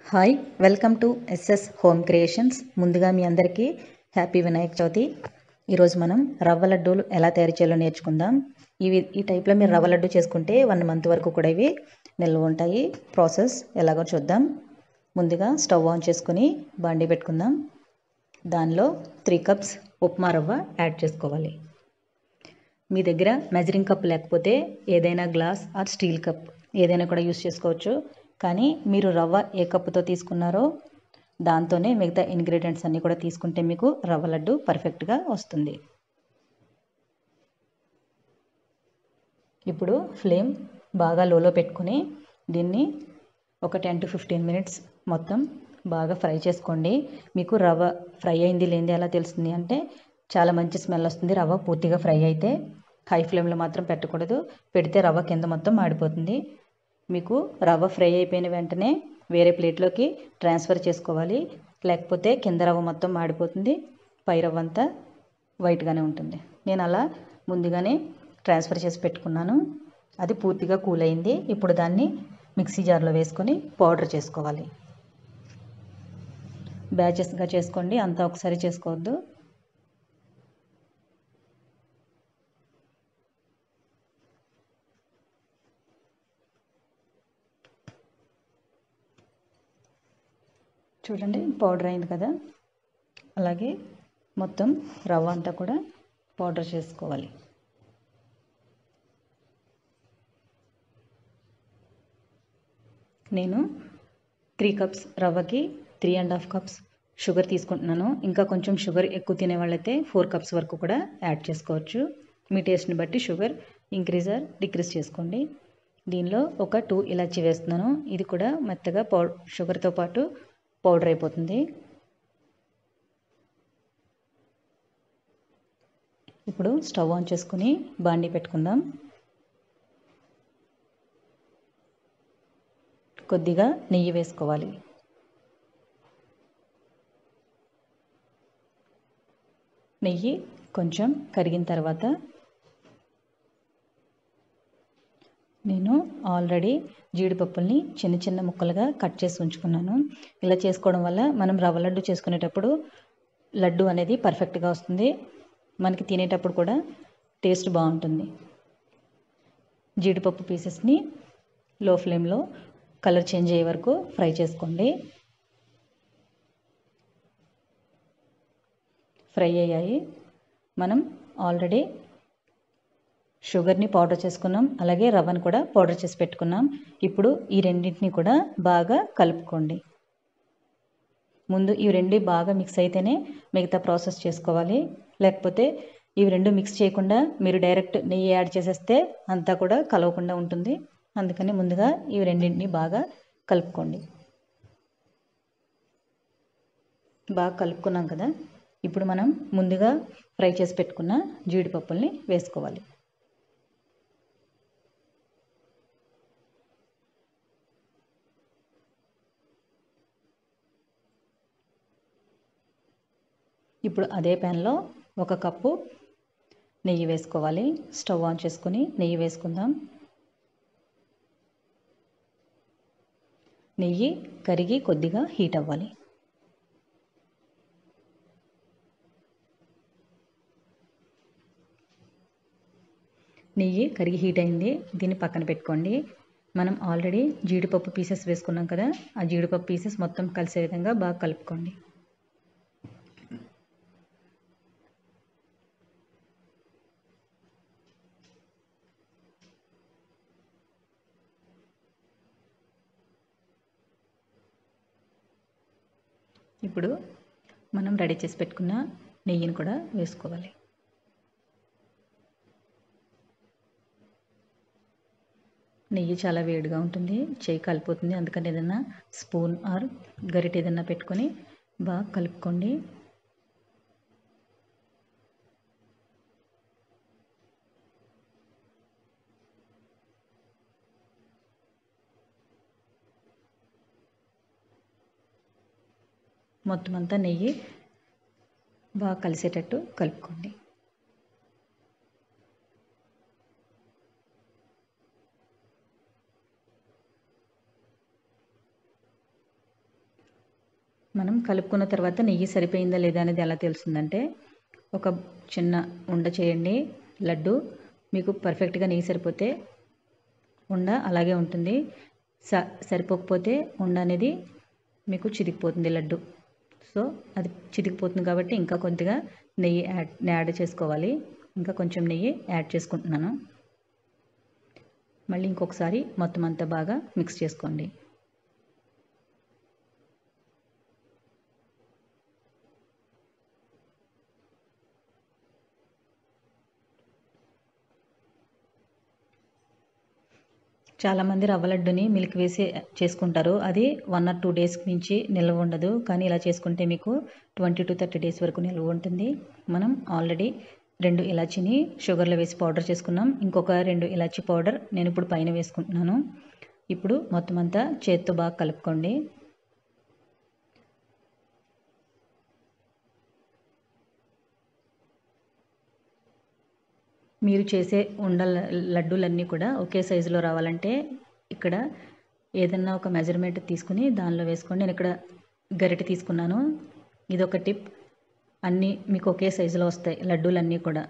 hi welcome to SS Home Creations ముందుగా మీ అందరికీ హ్యాపీ వినాయక చవితి ఈరోజు మనం రవ్వ లడ్డూలు ఎలా తయారు చేయాలో నేర్చుకుందాం ఇవి ఈ టైప్లో మీరు రవ్వ లడ్డు చేసుకుంటే వన్ మంత్ వరకు కూడా ఇవి నిల్వ ఉంటాయి ప్రాసెస్ ఎలాగో చూద్దాం ముందుగా స్టవ్ ఆన్ చేసుకుని బాండి పెట్టుకుందాం దానిలో త్రీ కప్స్ ఉప్మా రవ్వ యాడ్ చేసుకోవాలి మీ దగ్గర మెజరింగ్ కప్ లేకపోతే ఏదైనా గ్లాస్ ఆర్ స్టీల్ కప్ ఏదైనా కూడా యూస్ చేసుకోవచ్చు కానీ మీరు రవ్వ ఏ కప్పుతో తీసుకున్నారో దాంతోనే మిగతా ఇంగ్రీడియంట్స్ అన్నీ కూడా తీసుకుంటే మీకు రవ్వ లడ్డు పర్ఫెక్ట్గా వస్తుంది ఇప్పుడు ఫ్లేమ్ బాగా లోలో పెట్టుకుని దీన్ని ఒక టెన్ టు ఫిఫ్టీన్ మినిట్స్ మొత్తం బాగా ఫ్రై చేసుకోండి మీకు రవ్వ ఫ్రై అయింది లేనిది ఎలా తెలుస్తుంది అంటే చాలా మంచి స్మెల్ వస్తుంది రవ్వ పూర్తిగా ఫ్రై అయితే హై ఫ్లేమ్లో మాత్రం పెట్టకూడదు పెడితే రవ్వ కింద మొత్తం మాడిపోతుంది మీకు రవ్వ ఫ్రై అయిపోయిన వెంటనే వేరే ప్లేట్లోకి ట్రాన్స్ఫర్ చేసుకోవాలి లేకపోతే కింద రవ్వ మొత్తం మాడిపోతుంది పై రవ్వ అంతా వైట్గానే ఉంటుంది నేను అలా ముందుగానే ట్రాన్స్ఫర్ చేసి పెట్టుకున్నాను అది పూర్తిగా కూల్ అయింది ఇప్పుడు దాన్ని మిక్సీ జార్లో వేసుకొని పౌడర్ చేసుకోవాలి బ్యాచెస్గా చేసుకోండి అంతా ఒకసారి చేసుకోవద్దు చూడండి పౌడర్ అయింది కదా అలాగే మొత్తం రవ్వ అంతా కూడా పౌడర్ చేసుకోవాలి నేను త్రీ కప్స్ రవ్వకి three and half cups sugar తీసుకుంటున్నాను ఇంకా కొంచెం షుగర్ ఎక్కువ తినే వాళ్ళైతే ఫోర్ కప్స్ వరకు కూడా యాడ్ చేసుకోవచ్చు మీ టేస్ట్ని బట్టి షుగర్ ఇంక్రీజ్ ఆర్ డిక్రీజ్ చేసుకోండి దీనిలో ఒక టూ ఇలాచి వేస్తున్నాను ఇది కూడా మెత్తగా పౌ షుగర్తో పాటు పౌడర్ అయిపోతుంది ఇప్పుడు స్టవ్ ఆన్ చేసుకుని బాండి పెట్టుకుందాం కొద్దిగా నెయ్యి వేసుకోవాలి నెయ్యి కొంచెం కరిగిన తర్వాత నేను ఆల్రెడీ జీడిపప్పుల్ని చిన్న చిన్న ముక్కలుగా కట్ చేసి ఉంచుకున్నాను ఇలా చేసుకోవడం వల్ల మనం రవ్వ లడ్డు చేసుకునేటప్పుడు లడ్డు అనేది పర్ఫెక్ట్గా వస్తుంది మనకి తినేటప్పుడు కూడా టేస్ట్ బాగుంటుంది జీడిపప్పు పీసెస్ని లో ఫ్లేమ్లో కలర్ చేంజ్ అయ్యే వరకు ఫ్రై చేసుకోండి ఫ్రై అయ్యాయి మనం ఆల్రెడీ షుగర్ని పౌడర్ చేసుకున్నాం అలాగే రవ్వను కూడా పౌడర్ చేసి పెట్టుకున్నాం ఇప్పుడు ఈ రెండింటిని కూడా బాగా కలుపుకోండి ముందు ఇవి రెండు బాగా మిక్స్ అయితేనే మిగతా ప్రాసెస్ చేసుకోవాలి లేకపోతే ఇవి రెండు మిక్స్ చేయకుండా మీరు డైరెక్ట్ నెయ్యి యాడ్ చేసేస్తే అంతా కూడా కలవకుండా ఉంటుంది అందుకని ముందుగా ఇవి రెండింటిని బాగా కలుపుకోండి బాగా కలుపుకున్నాం కదా ఇప్పుడు మనం ముందుగా ఫ్రై చేసి పెట్టుకున్న జీడిపప్పుల్ని వేసుకోవాలి ఇప్పుడు అదే ప్యాన్లో ఒక కప్పు నెయ్యి వేసుకోవాలి స్టవ్ ఆన్ చేసుకుని నెయ్యి వేసుకుందాం నెయ్యి కరిగి కొద్దిగా హీట్ అవ్వాలి నెయ్యి కరిగి హీట్ అయింది దీన్ని పక్కన పెట్టుకోండి మనం ఆల్రెడీ జీడిపప్పు పీసెస్ వేసుకున్నాం కదా ఆ జీడిపప్పు పీసెస్ మొత్తం కలిసే విధంగా బాగా కలుపుకోండి ఇప్పుడు మనం రెడీ చేసి పెట్టుకున్న నెయ్యిని కూడా వేసుకోవాలి నెయ్యి చాలా వేడిగా ఉంటుంది చేయి కలిపోతుంది అందుకని ఏదైనా స్పూన్ ఆర్ గరిటె ఏదైనా పెట్టుకొని బాగా కలుపుకోండి మొత్తం అంతా నెయ్యి బాగా కలిసేటట్టు కలుపుకోండి మనం కలుపుకున్న తర్వాత నెయ్యి సరిపోయిందా లేదా అనేది ఎలా తెలుస్తుందంటే ఒక చిన్న ఉండ చేయండి లడ్డు మీకు పర్ఫెక్ట్గా నెయ్యి సరిపోతే ఉండ అలాగే ఉంటుంది స సరిపోకపోతే ఉండ అనేది మీకు చితికిపోతుంది లడ్డు సో అది చితికిపోతుంది కాబట్టి ఇంకా కొద్దిగా నెయ్యి యాడ్ యాడ్ చేసుకోవాలి ఇంకా కొంచెం నెయ్యి యాడ్ చేసుకుంటున్నాను మళ్ళీ ఇంకొకసారి మొత్తం అంతా బాగా మిక్స్ చేసుకోండి చాలామంది రవ్వ లడ్డుని మిల్క్ వేసి చేసుకుంటారు అది వన్ ఆర్ టూ డేస్కి మించి నిల్వ ఉండదు కానీ ఇలా చేసుకుంటే మీకు ట్వంటీ టు థర్టీ డేస్ వరకు నిల్వ ఉంటుంది మనం ఆల్రెడీ రెండు ఇలాచీని షుగర్లో వేసి పౌడర్ చేసుకున్నాం ఇంకొక రెండు ఇలాచీ పౌడర్ నేను ఇప్పుడు పైన వేసుకుంటున్నాను ఇప్పుడు మొత్తం అంతా చేత్తో బాగా కలుపుకోండి మీరు చేసే ఉండ లడ్డూలన్నీ కూడా ఒకే సైజులో రావాలంటే ఇక్కడ ఏదన్నా ఒక మెజర్మెంట్ తీసుకుని దానిలో వేసుకోండి నేను ఇక్కడ గరిటె తీసుకున్నాను ఇదొక టిప్ అన్నీ మీకు ఒకే సైజులో వస్తాయి లడ్డూలన్నీ కూడా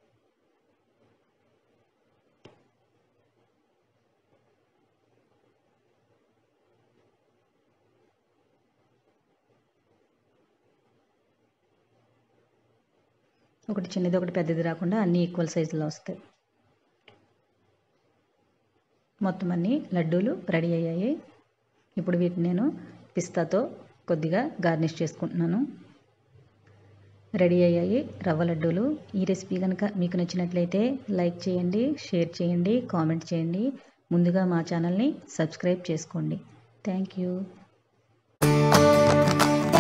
ఒకటి చిన్నది ఒకటి పెద్దది రాకుండా అన్నీ ఈక్వల్ సైజులో వస్తాయి మొత్తం అన్నీ లడ్డూలు రెడీ అయ్యాయి ఇప్పుడు వీటిని నేను పిస్తాతో కొద్దిగా గార్నిష్ చేసుకుంటున్నాను రెడీ అయ్యాయి రవ్వ లడ్డూలు ఈ రెసిపీ కనుక మీకు నచ్చినట్లయితే లైక్ చేయండి షేర్ చేయండి కామెంట్ చేయండి ముందుగా మా ఛానల్ని సబ్స్క్రైబ్ చేసుకోండి థ్యాంక్ యూ